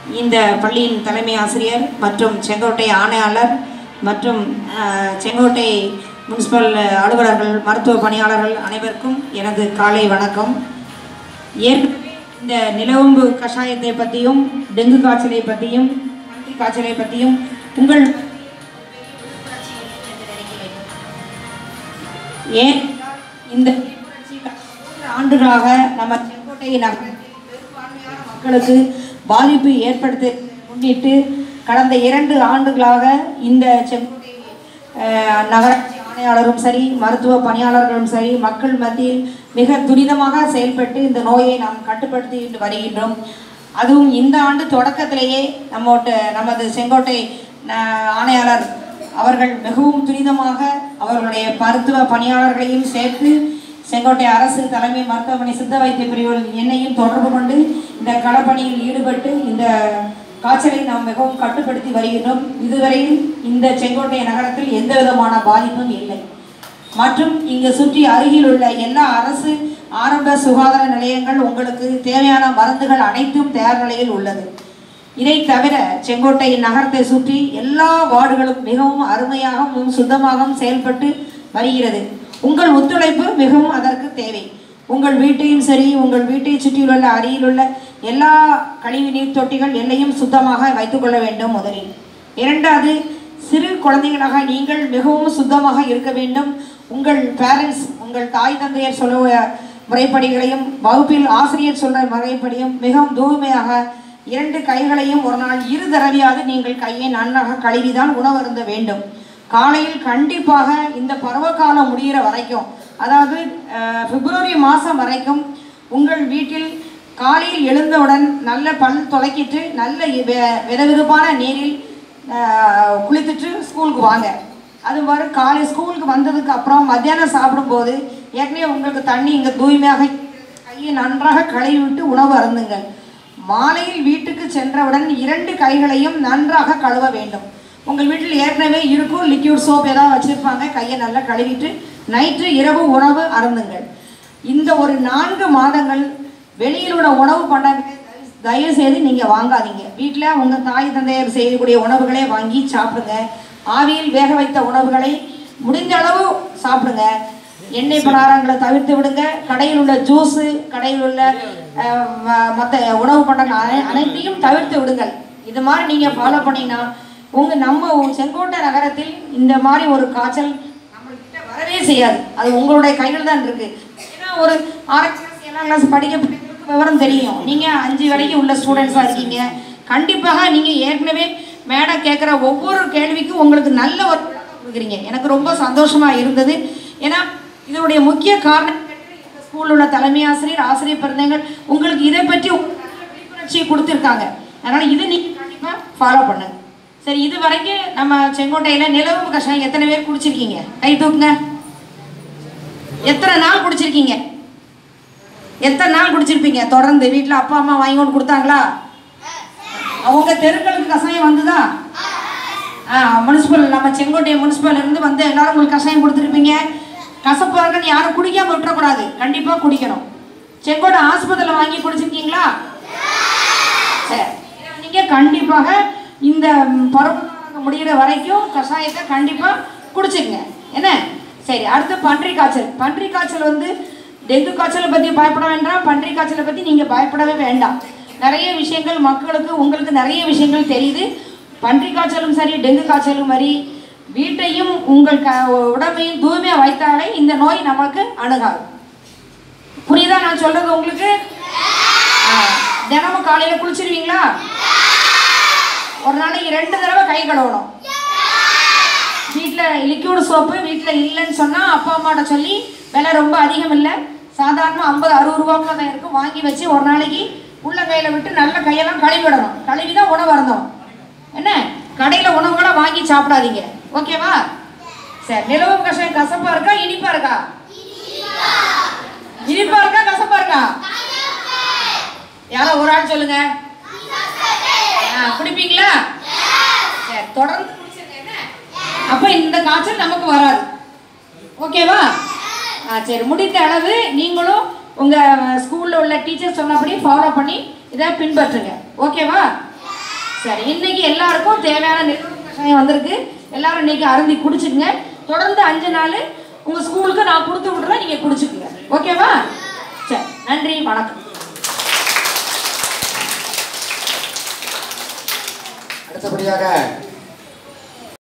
இந்த பள்ளியின் தலைமை ஆசிரியர் மற்றும் செங்கோட்டை ஆணையாளர் மற்றும் அஹ், செங்கோட்டை முனிசிபல் அலுவலர்கள் மருத்துவ பணியாளர்கள் அனைவருக்கும் எனது காலை வணக்கம் ஏற்கனவே இந்த நிலவம்பு கஷாயத்தை பற்றியும் டெங்கு காய்ச்சலை பற்றியும் பன்றி காய்ச்சலை பற்றியும் உங்கள் ஏன் இந்த ஆண்டுகளாக நம்ம செங்கோட்டை நகரத்தில் பெரும்பான்மையான மக்களுக்கு பாதிப்பு ஏற்படுத்த முன்னிட்டு கடந்த இரண்டு ஆண்டுகளாக இந்த செங்கோட்டை அஹ், நகராட்சி ஆணையாளரும் சரி மருத்துவ பணியாளர்களும் சரி மக்கள் மத்தியில் மிக துரிதமாக செயல்பட்டு இந்த நோயை நாம் கட்டுப்படுத்தி வருகின்றோம் அதுவும் இந்த ஆண்டு தொடக்கத்திலேயே நம்மோட்ட நமது செங்கோட்டை அஹ், ஆணையாளர் அவர்கள் மிகவும் துரிதமாக அவர்களுடைய மருத்துவ பணியாளர்களையும் சேர்த்து செங்கோட்டை அரசு தலைமை மருத்துவமனை சித்த வைத்திய பிரிவுகள் என்னையும் தொடர்பு கொண்டு இந்த களப்பணியில் ஈடுபட்டு இந்த காய்ச்சலை நாம் மிகவும் கட்டுப்படுத்தி வருகின்றோம் இதுவரையில் இந்த செங்கோட்டை நகரத்தில் எந்த விதமான பாதிப்பும் இல்லை மற்றும் இங்கு சுற்றி அருகில் உள்ள எல்லா அரசு ஆரம்ப சுகாதார நிலையங்கள் உங்களுக்கு தேவையான மருந்துகள் அனைத்தும் தயார் நிலையில் உள்ளது இதை தவிர செங்கோட்டை நகரத்தை சுற்றி எல்லா வார்டுகளும் மிகவும் அருமையாகவும் சுத்தமாகவும் செயல்பட்டு வருகிறது உங்கள் ஒத்துழைப்பு மிகவும் அதற்கு தேவை உங்கள் வீட்டையும் சரி உங்கள் வீட்டை சுற்றியுள்ள அருகில் உள்ள எல்லா கழிவு நீர் தொட்டிகள் எல்லையும் சுத்தமாக வைத்துக்கொள்ள வேண்டும் முதலில் இரண்டாவது சிறு குழந்தைகளாக நீங்கள் மிகவும் சுத்தமாக இருக்க வேண்டும் உங்கள் பேரண்ட்ஸ் உங்கள் தாய் தந்தையர் சொல்ல முறைப்படிகளையும் வகுப்பில் ஆசிரியர் சொல்ற முறைப்படியும் மிகவும் தூய்மையாக இரண்டு கைகளையும் ஒரு நாள் இரு தடவையாவது நீங்கள் கையை நன்றாக கழுவிதான் உணவருந்த வேண்டும் காலையில் கண்டிப்பாக இந்த பருவகாலம் முடிகிற வரைக்கும் அதாவது அஹ், பிப்ரவரி மாதம் வரைக்கும் உங்கள் வீட்டில் காலையில் எழுந்தவுடன் நல்ல பல் துளைக்கிட்டு நல்ல வெ- விதவிதப்பான நீரில் அஹ், குளித்துட்டு ஸ்கூலுக்கு வாங்க அது மாதிரி காலை ஸ்கூலுக்கு வந்ததுக்கு அப்புறம் மத்தியானம் சாப்பிடும்போது ஏற்கனவே உங்களுக்கு தண்ணி இங்கே தூய்மையாக கையை நன்றாக கழுவி விட்டு உணவு அருந்துங்கள் மாலையில் வீட்டுக்கு சென்றவுடன் இரண்டு கைகளையும் நன்றாக கழுவ வேண்டும் உங்கள் வீட்டில் ஏற்கனவே இருக்கும் லிக்யூட் சோப் ஏதாவது வச்சுருப்பாங்க கையை நல்லா கழுவிட்டு நைட்டு இரவு உணவு அருந்துங்கள் இந்த ஒரு நான்கு மாதங்கள் வெளியில் உள்ள உணவு பண்டங்களை தயவு செய்து நீங்கள் வாங்காதீங்க வீட்டில் உங்கள் தாய் தந்தையர் செய்யக்கூடிய உணவுகளே வாங்கி சாப்பிடுங்க ஆவியில் வேக வைத்த உணவுகளை முடிந்த அளவு சாப்பிடுங்க எண்ணெய் பலகாரங்களை தவிர்த்து விடுங்க கடையில் உள்ள ஜூஸு கடையில் உள்ள மற்ற உணவு பண்டங்கள் அனை- அனைத்தையும் தவிர்த்து விடுங்கள் இது மாதிரி நீங்கள் ஃபாலோ பண்ணீங்கன்னா உங்கள் நம்ம செங்கோட்டை நகரத்தில் இந்த மாதிரி ஒரு காய்ச்சல் நம்மள்கிட்ட வரவே செய்யாது அது உங்களுடைய கையில் தான் இருக்குது ஏன்னா ஒரு ஆராய்ச்சி கிளாஸ் ஏழாம் கிளாஸ் படிக்க பிள்ளைங்களுக்கு விவரம் தெரியும் நீங்கள் அஞ்சு வரைக்கும் உள்ள ஸ்டூடெண்ட்ஸாக இருக்கீங்க கண்டிப்பாக நீங்கள் ஏற்கனவே மேடம் கேட்குற ஒவ்வொரு கேள்விக்கும் உங்களுக்கு நல்ல ஒரு விளக்கம் கொடுக்குறீங்க எனக்கு ரொம்ப சந்தோஷமாக இருந்தது ஏன்னா இதனுடைய முக்கிய காரணம் இந்த ஸ்கூலில் உள்ள தலைமை ஆசிரியர் ஆசிரியர் பிறந்தங்கள் உங்களுக்கு இதை பற்றி ஒரு நல்ல விழிப்புணர்ச்சியை கொடுத்துருக்காங்க அதனால் இதை நீங்கள் கண்டிப்பாக ஃபாலோ பண்ணுங்க சரி இது வரைக்கும் நம்ம செங்கோட்டையில் நிலவு கஷாயம் எத்தனை பேர் குடிச்சிருக்கீங்க கை தூக்குங்க எத்தனை நாள் குடிச்சிருக்கீங்க எத்தனை நாள் குடிச்சிருப்பீங்க தொடர்ந்து வீட்டில் அப்பா அம்மா வாங்கி கொண்டு கொடுத்தாங்களா அவங்க தெருக்களுக்கு கஷாயம் வந்துதா ஆ முனிசிபல் நம்ம செங்கோட்டை முனிசிபல் இருந்து வந்து எல்லாரும் உங்களுக்கு கஷாயம் கொடுத்துருப்பீங்க கசப்பாக இருக்குன்னு யாரும் குடிக்காம விட்டுறக்கூடாது கண்டிப்பாக குடிக்கணும் செங்கோட்டை ஆஸ்பத்திரியில் வாங்கி குடிச்சிருக்கீங்களா சரி நீங்கள் கண்டிப்பாக இந்த பருவம் முடிகிற வரைக்கும் கஷாயத்தை கண்டிப்பாக குடிச்சுங்க என்ன சரி அடுத்து பன்றி காய்ச்சல் பன்றி காய்ச்சல் வந்து டெங்கு காய்ச்சலை பற்றி பயப்பட வேண்டாம் பன்றி காய்ச்சலை பற்றி நீங்கள் பயப்படவே வேண்டாம் நிறைய விஷயங்கள் மக்களுக்கு உங்களுக்கு நிறைய விஷயங்கள் தெரியுது பன்றி காய்ச்சலும் சரி டெங்கு காய்ச்சலும் சரி வீட்டையும் உங்கள் க உடம்பையும் தூய்மையாக வைத்தாலே இந்த நோய் நமக்கு அணுகாது புரியுதா நான் சொல்றது உங்களுக்கு ஆ, தினமும் காலையில குளிச்சிருவீங்களா ஒரு நாளைக்கு ரெண்டு தடவை கை கழுவணும் வீட்டில் லிக்யூட் சோப்பு வீட்டில் இல்லைன்னு சொன்னால் அப்பா அம்மாட்ட சொல்லி விலை ரொம்ப அதிகம் இல்லை சாதாரண ஐம்பது அறுபது ரூபாக்குள்ள தான் இருக்கும் வாங்கி வச்சு ஒரு நாளைக்கு உள்ள கையில் விட்டு நல்ல கையெல்லாம் கழுவிடணும் கழுவி தான் உணவு அருந்தணும் என்ன கடையில் உணவுகளை வாங்கி சாப்பிடாதீங்க ஓகேவா சரி நிலவு கஷாயம் கசப்பா இருக்கா இனிப்பா இருக்கா இனிப்பா இருக்கா கசப்பா இருக்கா யாரோ ஒரு ஆள் சொல்லுங்க ஆ, குடிப்பீங்களா சரி தொடர்ந்து குடிச்சிருங்க என்ன? அப்ப இந்த காய்ச்சல் நமக்கு வராது ஓகேவா ஆ சரி முடிந்த அளவு நீங்களும் உங்க ஸ்கூல்ல உள்ள டீச்சர் சொன்னபடி ஃபாலோ பண்ணி இதை பின்பற்றுங்க ஓகேவா சரி இன்னைக்கு எல்லாருக்கும் தேவையான நிறுவன கஷாயம் வந்திருக்கு எல்லாரும் இன்னைக்கு அருந்தி குடிச்சுக்குங்க தொடர்ந்து அஞ்சு நாள் உங்க ஸ்கூலுக்கு நான் கொடுத்து விடுறேன் நீங்க குடிச்சுக்குங்க ஓகேவா சரி நன்றி வணக்கம் அடுத்தபடியாக